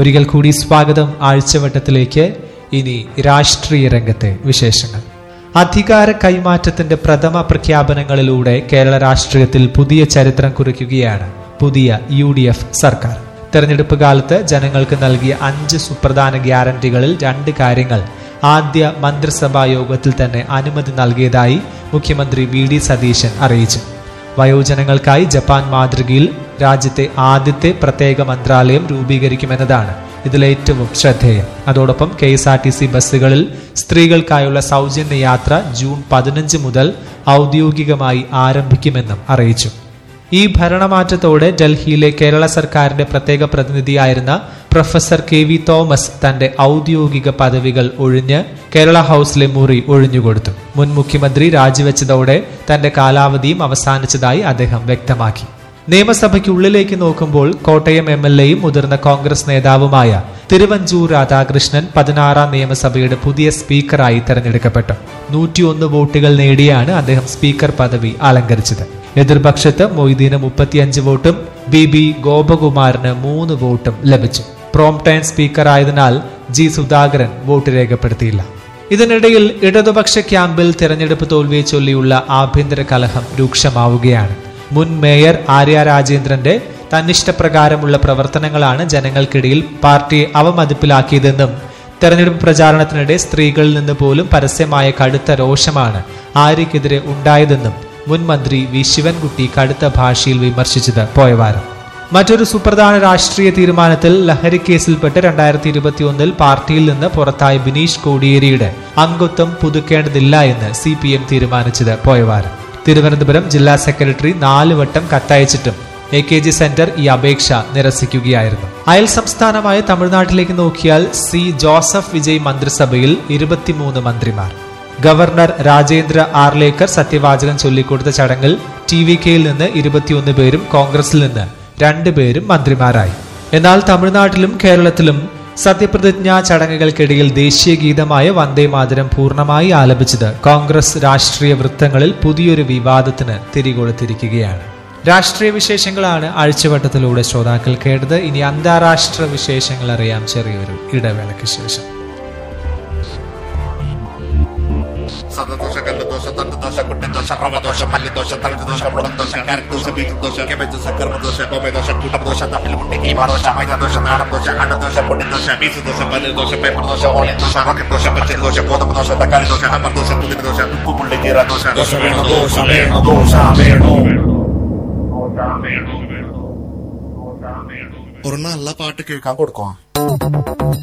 ഒരിക്കൽ കൂടി സ്വാഗതം ആഴ്ചവട്ടത്തിലേക്ക് ഇനി രാഷ്ട്രീയ രംഗത്തെ വിശേഷങ്ങൾ അധികാര കൈമാറ്റത്തിന്റെ പ്രഥമ പ്രഖ്യാപനങ്ങളിലൂടെ കേരള രാഷ്ട്രീയത്തിൽ പുതിയ ചരിത്രം കുറിക്കുകയാണ് പുതിയ യു ഡി എഫ് സർക്കാർ തെരഞ്ഞെടുപ്പ് കാലത്ത് ജനങ്ങൾക്ക് നൽകിയ അഞ്ച് സുപ്രധാന ഗ്യാരണ്ടികളിൽ രണ്ട് കാര്യങ്ങൾ ആദ്യ മന്ത്രിസഭാ യോഗത്തിൽ തന്നെ അനുമതി നൽകിയതായി മുഖ്യമന്ത്രി വി ഡി സതീശൻ അറിയിച്ചു വയോജനങ്ങൾക്കായി ജപ്പാൻ മാതൃകയിൽ രാജ്യത്തെ ആദ്യത്തെ പ്രത്യേക മന്ത്രാലയം രൂപീകരിക്കുമെന്നതാണ് ഇതിലേറ്റവും ശ്രദ്ധേയം അതോടൊപ്പം K S R T C ബസ്സുകളിൽ സ്ത്രീകൾക്കായുള്ള സൗജന്യ യാത്ര ജൂൺ പതിനഞ്ച് മുതൽ ഔദ്യോഗികമായി ആരംഭിക്കുമെന്നും അറിയിച്ചു ഈ ഭരണമാറ്റത്തോടെ ഡൽഹിയിലെ കേരള സർക്കാരിന്റെ പ്രത്യേക പ്രതിനിധിയായിരുന്ന പ്രൊഫസർ കെ വി തോമസ് തന്റെ ഔദ്യോഗിക പദവികൾ ഒഴിഞ്ഞ് കേരള ഹൌസിലെ മുറി ഒഴിഞ്ഞുകൊടുത്തു മുൻ മുഖ്യമന്ത്രി രാജിവെച്ചതോടെ തന്റെ കാലാവധിയും അവസാനിച്ചതായി അദ്ദേഹം വ്യക്തമാക്കി നിയമസഭയ്ക്കുള്ളിലേക്ക് നോക്കുമ്പോൾ കോട്ടയം എം എൽ എയും മുതിർന്ന കോൺഗ്രസ് നേതാവുമായ തിരുവഞ്ചൂർ രാധാകൃഷ്ണൻ പതിനാറാം നിയമസഭയുടെ പുതിയ സ്പീക്കറായി തെരഞ്ഞെടുക്കപ്പെട്ടു നൂറ്റിയൊന്ന് വോട്ടുകൾ നേടിയാണ് അദ്ദേഹം സ്പീക്കർ പദവി അലങ്കരിച്ചത് എതിർപക്ഷത്ത് മൊയ്തീന് മുപ്പത്തിയഞ്ച് വോട്ടും ബി ബി ഗോപകുമാറിന് മൂന്ന് വോട്ടും ലഭിച്ചു പ്രോം ടൈം സ്പീക്കർ ആയതിനാൽ ജി സുധാകരൻ വോട്ട് രേഖപ്പെടുത്തിയില്ല ഇതിനിടയിൽ ഇടതുപക്ഷ ക്യാമ്പിൽ തെരഞ്ഞെടുപ്പ് തോൽവിയെ ചൊല്ലിയുള്ള ആഭ്യന്തര കലഹം രൂക്ഷമാവുകയാണ് മുൻ മേയർ ആര്യ രാജേന്ദ്രന്റെ തന്നിഷ്ടപ്രകാരമുള്ള പ്രവർത്തനങ്ങളാണ് ജനങ്ങൾക്കിടയിൽ പാർട്ടിയെ അവമതിപ്പിലാക്കിയതെന്നും തെരഞ്ഞെടുപ്പ് പ്രചാരണത്തിനിടെ സ്ത്രീകളിൽ നിന്ന് പോലും പരസ്യമായ കടുത്ത രോഷമാണ് ആര്യക്കെതിരെ ഉണ്ടായതെന്നും മുൻ മന്ത്രി വി ശിവൻകുട്ടി കടുത്ത ഭാഷയിൽ വിമർശിച്ചത് പോയവാരം മറ്റൊരു സുപ്രധാന രാഷ്ട്രീയ തീരുമാനത്തിൽ ലഹരി കേസിൽപ്പെട്ട് രണ്ടായിരത്തി ഇരുപത്തിയൊന്നിൽ പാർട്ടിയിൽ നിന്ന് പുറത്തായ ബിനീഷ് കോടിയേരിയുടെ അംഗത്വം പുതുക്കേണ്ടതില്ല എന്ന് സി പി എം തീരുമാനിച്ചത് പോയവാരം തിരുവനന്തപുരം ജില്ലാ സെക്രട്ടറി നാല് വട്ടം കത്തയച്ചിട്ടും എ കെ ജി സെന്റർ ഈ അപേക്ഷ നിരസിക്കുകയായിരുന്നു അയൽ സംസ്ഥാനമായ തമിഴ്നാട്ടിലേക്ക് നോക്കിയാൽ സി ജോസഫ് വിജയ് മന്ത്രിസഭയിൽ ഇരുപത്തിമൂന്ന് മന്ത്രിമാർ ഗവർണർ രാജേന്ദ്ര ആർലേക്കർ സത്യവാചകം ചൊല്ലിക്കൊടുത്ത ചടങ്ങിൽ ടി വി കെയിൽ നിന്ന് ഇരുപത്തിയൊന്ന് പേരും കോൺഗ്രസിൽ നിന്ന് രണ്ടുപേരും മന്ത്രിമാരായി എന്നാൽ തമിഴ്നാട്ടിലും കേരളത്തിലും സത്യപ്രതിജ്ഞാ ചടങ്ങുകൾക്കിടയിൽ ദേശീയ ഗീതമായ വന്ദേ മാതരം പൂർണ്ണമായി ആലപിച്ചത് കോൺഗ്രസ് രാഷ്ട്രീയ വൃത്തങ്ങളിൽ പുതിയൊരു വിവാദത്തിന് തിരികൊളുത്തിരിക്കുകയാണ് രാഷ്ട്രീയ വിശേഷങ്ങളാണ് ആഴ്ചവട്ടത്തിലൂടെ ശ്രോതാക്കൾ കേട്ടത് ഇനി അന്താരാഷ്ട്ര വിശേഷങ്ങൾ അറിയാം ചെറിയൊരു ഇടവേളയ്ക്ക് ശേഷം സദദോഷ കല്ലദോഷ തണ്ടദോഷ കുട്ടദോഷ റവദോഷ മല്ലിദോഷ തളർദോഷ മുളദോഷ കാരക്ദോഷ ബീജദോഷ കെബദോഷ കർമ്മദോഷ കോമദോഷ കൂട്ടദോഷ തമ്മിൽമുട്ടി കീമാദോഷ മൈദദോഷ നാടദോഷ അണ്ടദോഷ പൊടിദോഷ ബീജദോഷ പല്ലുദോഷ പേപ്പർദോഷ ഓളിദോഷ റോക്കറ്റ്ദോഷ പച്ചദോഷ ഗോതമ്പദോഷ തക്കാളിദോഷ ഹമ്മർദോഷ പുതിനദോഷ ഉപ്പുപുള്ളി ജീരദോഷ ദോഷ വേണോ ദോഷ വേണോ ദോഷ വേണോ ഒരു നല്ല പാട്ട് കേൾക്കാൻ കൊടുക്കാം